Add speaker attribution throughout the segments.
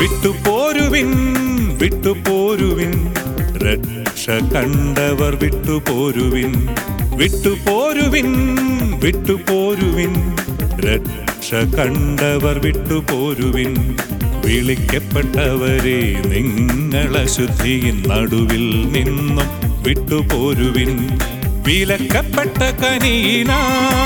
Speaker 1: വിട്ടുപോരുവിൻ വിട്ടുപോരുവിൻ രക്ഷ കണ്ടവർ വിട്ടുപോരുവിൻ വിട്ടുപോരുവിൻ വിട്ടുപോരുവിൻ രക്ഷ കണ്ടവർ വിട്ടുപോരുവിൻ വിളിക്കപ്പെട്ടവരെ നിങ്ങളശുദ്ധിയിൻ നടുവിൽ നിന്നും വിട്ടുപോരുവിൻ വിലക്കപ്പെട്ട കനീനാ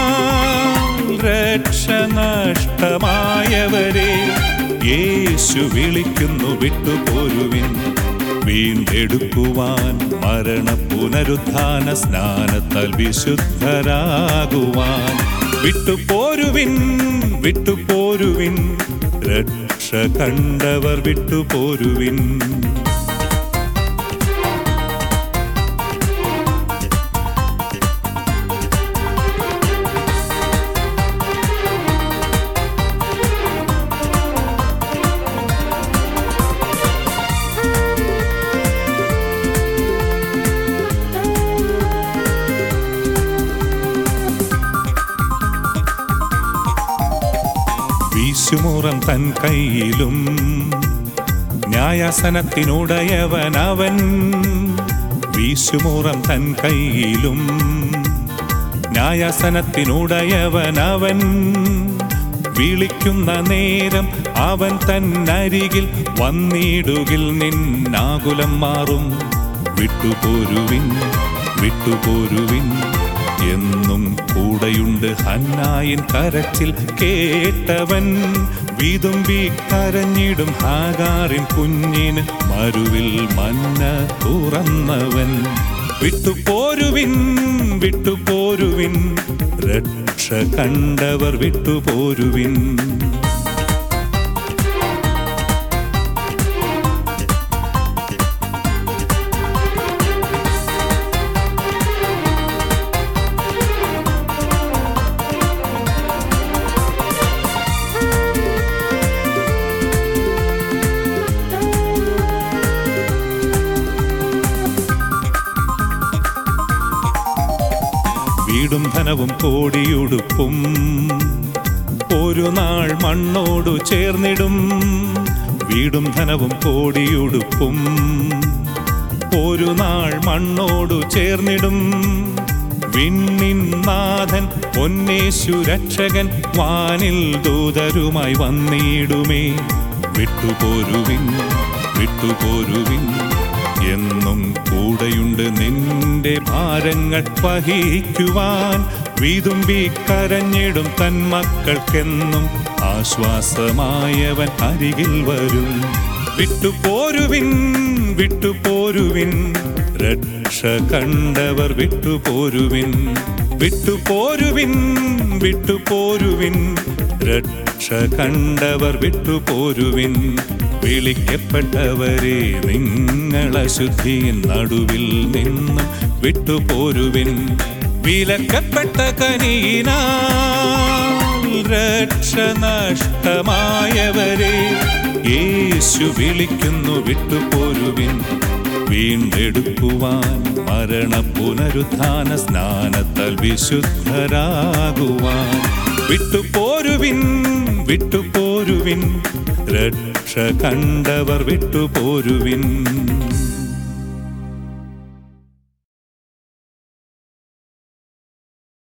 Speaker 1: രക്ഷ നഷ്ടമായവരെ യേശു വിളിക്കുന്നു വിട്ടുപോരുവിൻ വീണ്ടെടുക്കുവാൻ മരണ പുനരുത്ഥാന സ്നാനത്താൽ വിശുദ്ധരാകുവാൻ വിട്ടുപോരുവിൻ വിട്ടുപോരുവിൻ രക്ഷ കണ്ടവർ വിട്ടുപോരുവിൻ വീശുമുറം തൻ കയ്യിലും ന്യായാസനത്തിനുടയവൻ അവൻ വീശുമുറം തൻ കയ്യിലും ന്യായാസനത്തിനുടയവൻ അവൻ വിളിക്കുന്ന നേരം അവൻ തന്നരികിൽ വന്നിടുകിൽ നിന്നാകുലം മാറും വിട്ടുപോരുവിൻ വിട്ടുപോരുവിൻ എന്നും കൂടെയുണ്ട് ഹന്നായിൻ കരച്ചിൽ കേട്ടവൻ വിതുമ്പി കരഞ്ഞിടും ഹാഗാറിൻ കുഞ്ഞിന് മരുവിൽ മന്ന തുറന്നവൻ വിട്ടുപോരുവിൻ വിട്ടുപോരുവിൻ രക്ഷ കണ്ടവർ വിട്ടുപോരുവിൻ വീടും ധനവും കോടിയുടുപ്പും ഒരു നാൾ മണ്ണോടു ചേർന്നിടും വീടും ധനവും കോടിയുടുപ്പും ഒരു നാൾ മണ്ണോടു ചേർന്നിടും വിണ്ണിൻ നാഥൻ പൊന്നേശു രക്ഷകൻ വാനിൽ ദൂതരുമായി വന്നിടുമേ വിട്ടുപോരുവിൻ വിട്ടുപോരുവിൻ എന്നും കൂടെയുണ്ട് നിന്റെ ഭാരങ്ങൾ വഹിക്കുവാൻ വീതുമ്പി കരഞ്ഞിടും തൻ മക്കൾക്കെന്നും ആശ്വാസമായവൻ അരികിൽ വരും വിട്ടുപോരുവിൻ വിട്ടുപോരുവിൻ രക്ഷ കണ്ടവർ വിട്ടുപോരുവിൻ വിട്ടുപോരുവിൻ വിട്ടുപോരുവിൻ രക്ഷ കണ്ടവർ വിട്ടുപോരുവിൻ വിളിക്കപ്പെട്ടവരെ നിങ്ങളശുദ്ധിയിൻ നടുവിൽ നിന്ന് വിട്ടുപോരുവിൻ വിലക്കപ്പെട്ട കനീനാ രക്ഷ നഷ്ടമായവരെ യേശു വിളിക്കുന്നു വിട്ടുപോരുവിൻ വീണ്ടെടുക്കുവാൻ മരണ പുനരുത്ഥാന സ്നാനത്താൽ വിശുദ്ധരാകുവാൻ വിട്ടുപോരുവിൻ വിട്ടുപോരുവിൻ രക്ഷ കണ്ടവർ വിട്ടുപോരുവിൻ